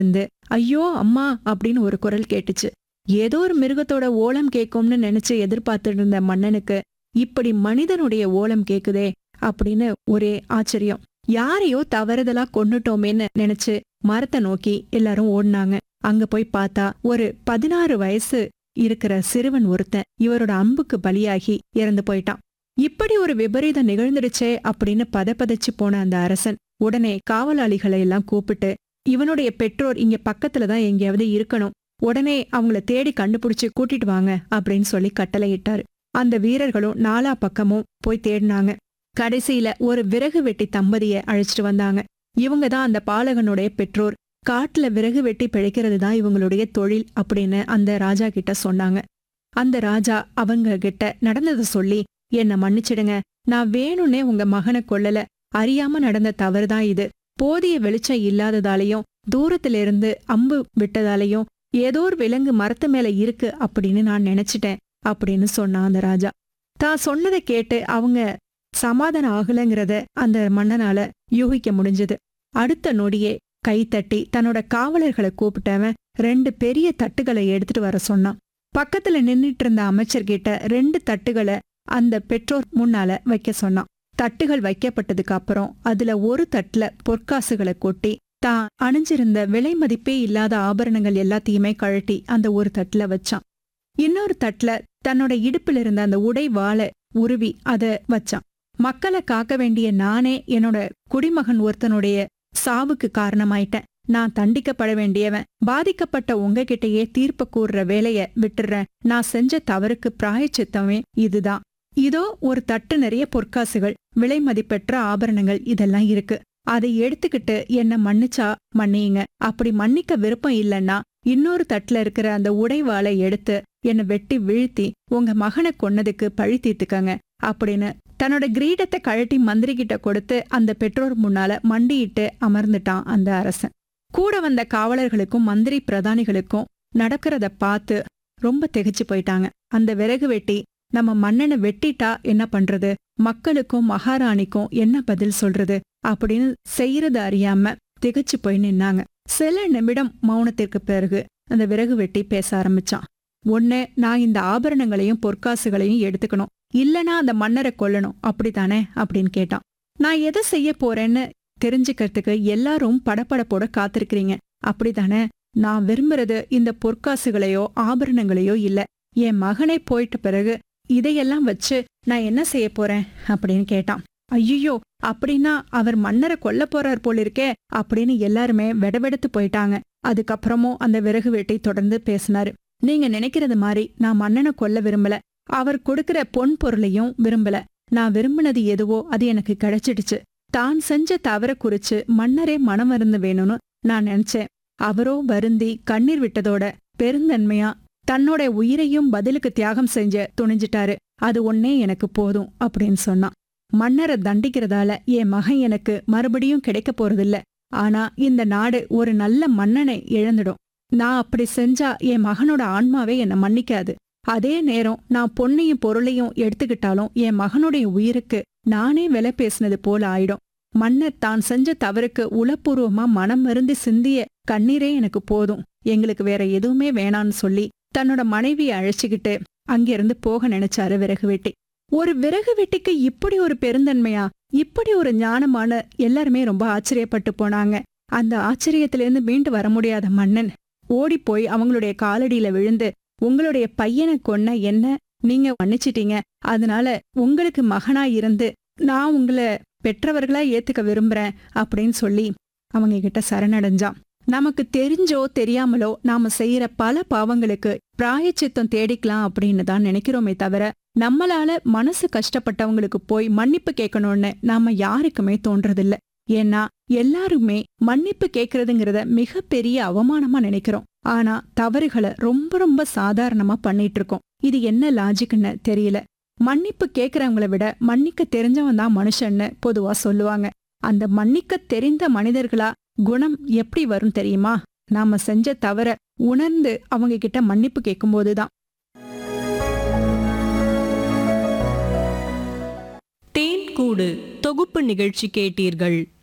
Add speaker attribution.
Speaker 1: இருந்து ஐயோ அம்மா அப்படின்னு ஒரு குரல் கேட்டுச்சு ஏதோ ஒரு மிருகத்தோட ஓலம் கேட்கும்னு நினைச்சு எதிர்பார்த்துட்டு இருந்த மன்னனுக்கு இப்படி மனிதனுடைய ஓலம் கேக்குதே அப்படின்னு ஒரே ஆச்சரியம் யாரையோ தவறுதலா கொன்னுட்டோமேன்னு நினைச்சு மரத்தை நோக்கி எல்லாரும் ஓடினாங்க அங்க போய் பார்த்தா ஒரு பதினாறு வயசு இருக்கிற சிறுவன் ஒருத்தன் இவரோட அம்புக்கு பலியாகி இறந்து போயிட்டான் இப்படி ஒரு விபரீதம் நிகழ்ந்துடுச்சே அப்படின்னு பதப்பதைச்சு போன அந்த அரசன் உடனே காவலாளிகளை எல்லாம் கூப்பிட்டு இவனுடைய பெற்றோர் இங்க பக்கத்துல தான் எங்கேயாவது இருக்கணும் உடனே அவங்கள தேடி கண்டுபிடிச்சு கூட்டிட்டு வாங்க அப்படின்னு சொல்லி கட்டளையிட்டாரு அந்த வீரர்களும் நாலா பக்கமும் போய் தேடினாங்க கடைசியில ஒரு விறகு வெட்டி தம்பதிய அழைச்சிட்டு வந்தாங்க இவங்க தான் அந்த பாலகனுடைய பெற்றோர் காட்டுல விறகு வெட்டி பிழைக்கிறது தான் இவங்களுடைய தொழில் அப்படின்னு அந்த ராஜா கிட்ட சொன்னாங்க அந்த ராஜா அவங்க கிட்ட நடந்ததை சொல்லி என்ன மன்னிச்சிடுங்க நான் வேணும்னே உங்க மகனை கொல்லல அறியாம நடந்த தவறுதான் இது போதிய வெளிச்சம் இல்லாததாலையும் தூரத்துல இருந்து அம்பு விட்டதாலையும் ஏதோ ஒரு விலங்கு மரத்து மேல இருக்கு அப்படின்னு நான் நினைச்சிட்டேன் அப்படின்னு சொன்னான் அந்த ராஜா தான் சொன்னதை கேட்டு அவங்க சமாதானம் ஆகலைங்கிறத அந்த மன்னனால யூகிக்க முடிஞ்சது அடுத்த நொடியே கை தட்டி தன்னோட காவலர்களை கூப்பிட்டவன் ரெண்டு பெரிய தட்டுகளை எடுத்துட்டு வர சொன்னான் பக்கத்துல நின்னுட்டு இருந்த அமைச்சர்கிட்ட ரெண்டு தட்டுகளை அந்த பெற்றோர் முன்னால வைக்க சொன்னான் தட்டுகள் வைக்கப்பட்டதுக்கு அப்புறம் அதுல ஒரு தட்டுல பொற்காசுகளை கொட்டி தான் அணிஞ்சிருந்த விலை மதிப்பே இல்லாத ஆபரணங்கள் எல்லாத்தையுமே கழட்டி அந்த ஒரு தட்டுல வச்சான் இன்னொரு தட்டுல தன்னோட இடுப்புல இருந்த அந்த உடை வாளை உருவி அத வச்சான் மக்களை காக்க வேண்டிய நானே என்னோட குடிமகன் ஒருத்தனுடைய சாவுக்கு காரணமாயிட்டேன் நான் தண்டிக்கப்பட வேண்டியவன் பாதிக்கப்பட்ட உங்ககிட்டயே தீர்ப்பு கூறுற வேலைய விட்டுறேன் நான் செஞ்ச தவறுக்கு பிராயச்சித்தமே இதுதான் இதோ ஒரு தட்டு நிறைய பொற்காசுகள் விலை மதிப்பெற்ற ஆபரணங்கள் இதெல்லாம் இருக்கு அதை எடுத்துக்கிட்டு என்ன மன்னிச்சா மன்னியுங்க அப்படி மன்னிக்க விருப்பம் இல்லைன்னா இன்னொரு தட்டுல இருக்கிற அந்த உடைவாளை எடுத்து என்னை வெட்டி வீழ்த்தி உங்க மகனை கொன்னதுக்கு பழி தீர்த்துக்கங்க அப்படின்னு தன்னோட கிரீடத்தை கழட்டி மந்திரி கிட்ட கொடுத்து அந்த பெற்றோர் முன்னால மண்டியிட்டு அமர்ந்துட்டான் அந்த அரசன் கூட வந்த காவலர்களுக்கும் மந்திரி பிரதானிகளுக்கும் நடக்கிறத பார்த்து ரொம்ப திகைச்சு போயிட்டாங்க அந்த விறகு வெட்டி நம்ம மன்னனை வெட்டிட்டா என்ன பண்றது மக்களுக்கும் மகாராணிக்கும் என்ன பதில் சொல்றது அப்படின்னு செய்யறது அறியாம திகைச்சு போய் நின்னாங்க சில நிமிடம் மௌனத்திற்கு பிறகு அந்த விறகு வெட்டி பேச ஆரம்பிச்சான் ஒண்ணு நான் இந்த ஆபரணங்களையும் பொற்காசுகளையும் எடுத்துக்கணும் இல்லனா அந்த மன்னரை கொல்லணும் அப்படித்தானே அப்படின்னு கேட்டான் நான் எதை செய்ய போறேன்னு தெரிஞ்சுக்கிறதுக்கு எல்லாரும் படபடப்போட காத்திருக்கிறீங்க அப்படித்தானே நான் விரும்புறது இந்த பொற்காசுகளையோ ஆபரணங்களையோ இல்ல என் மகனை போயிட்ட பிறகு இதையெல்லாம் வச்சு நான் என்ன செய்ய போறேன் அப்படின்னு கேட்டான் ஐயோ அப்படின்னா அவர் மன்னரை கொல்ல போறார் போல இருக்கே அப்படின்னு எல்லாருமே வெடவெடுத்து போயிட்டாங்க அதுக்கப்புறமும் அந்த விறகு வெட்டி தொடர்ந்து பேசினாரு நீங்க நினைக்கிறது மாதிரி நான் மன்னனை கொல்ல விரும்பல அவர் கொடுக்கிற பொன் பொருளையும் விரும்பல நான் விரும்பினது எதுவோ அது எனக்கு கிடைச்சிடுச்சு தான் செஞ்ச தவற குறிச்சு மன்னரே மனம் மருந்து வேணும்னு நான் நினைச்சேன் அவரோ வருந்தி கண்ணீர் விட்டதோட பெருந்தன்மையா தன்னோட உயிரையும் பதிலுக்கு தியாகம் செஞ்ச துணிஞ்சிட்டாரு அது ஒன்னே எனக்கு போதும் அப்படின்னு சொன்னான் மன்னரை தண்டிக்கிறதால என் மகன் எனக்கு மறுபடியும் கிடைக்க போறதில்ல ஆனா இந்த நாடு ஒரு நல்ல மன்னனை இழந்துடும் நான் அப்படி செஞ்சா என் மகனோட ஆன்மாவே என்னை மன்னிக்காது அதே நேரம் நான் பொன்னையும் பொருளையும் எடுத்துக்கிட்டாலும் என் மகனுடைய உயிருக்கு நானே விலை பேசினது போல ஆயிடும் மன்னர் தான் செஞ்ச தவறுக்கு உளப்பூர்வமா மனம் மருந்தி சிந்திய கண்ணீரே எனக்கு போதும் எங்களுக்கு வேற எதுவுமே வேணான்னு சொல்லி தன்னோட மனைவியை அழைச்சிக்கிட்டு அங்கிருந்து போக நினைச்சாரு விறகு வெட்டி ஒரு விறகு வெட்டிக்கு இப்படி ஒரு பெருந்தன்மையா இப்படி ஒரு ஞானமான எல்லாருமே ரொம்ப ஆச்சரியப்பட்டு போனாங்க அந்த ஆச்சரியத்திலிருந்து மீண்டு வர முடியாத மன்னன் ஓடிப்போய் அவங்களுடைய காலடியில விழுந்து உங்களுடைய பையனை கொன்ன என்ன நீங்க மன்னிச்சிட்டீங்க அதனால உங்களுக்கு மகனா இருந்து நான் உங்களை பெற்றவர்களா ஏத்துக்க விரும்புறேன் அப்படின்னு சொல்லி அவங்க கிட்ட சரணடைஞ்சான் நமக்கு தெரிஞ்சோ தெரியாமலோ நாம செய்யற பல பாவங்களுக்கு பிராயச்சித்தம் தேடிக்கலாம் அப்படின்னு தான் நினைக்கிறோமே தவிர நம்மளால மனசு கஷ்டப்பட்டவங்களுக்கு போய் மன்னிப்பு கேட்கணும்னு நாம யாருக்குமே தோன்றதில்ல ஏன்னா எல்லாருமே மன்னிப்பு கேட்கறதுங்கிறத மிகப்பெரிய அவமானமா நினைக்கிறோம் ஆனா தவறுகளை ரொம்ப ரொம்ப சாதாரணமா பண்ணிட்டு இருக்கோம் இது என்ன லாஜிக்னு தெரியல மன்னிப்பு கேட்கறவங்கள விட மன்னிக்க தெரிஞ்சவன் தான் மனுஷன்னு பொதுவா சொல்லுவாங்க அந்த மன்னிக்க தெரிந்த மனிதர்களா குணம் எப்படி வரும் தெரியுமா நாம செஞ்ச தவற உணர்ந்து அவங்க கிட்ட மன்னிப்பு கேட்கும்போதுதான்
Speaker 2: தேன் கூடு தொகுப்பு நிகழ்ச்சி கேட்டீர்கள்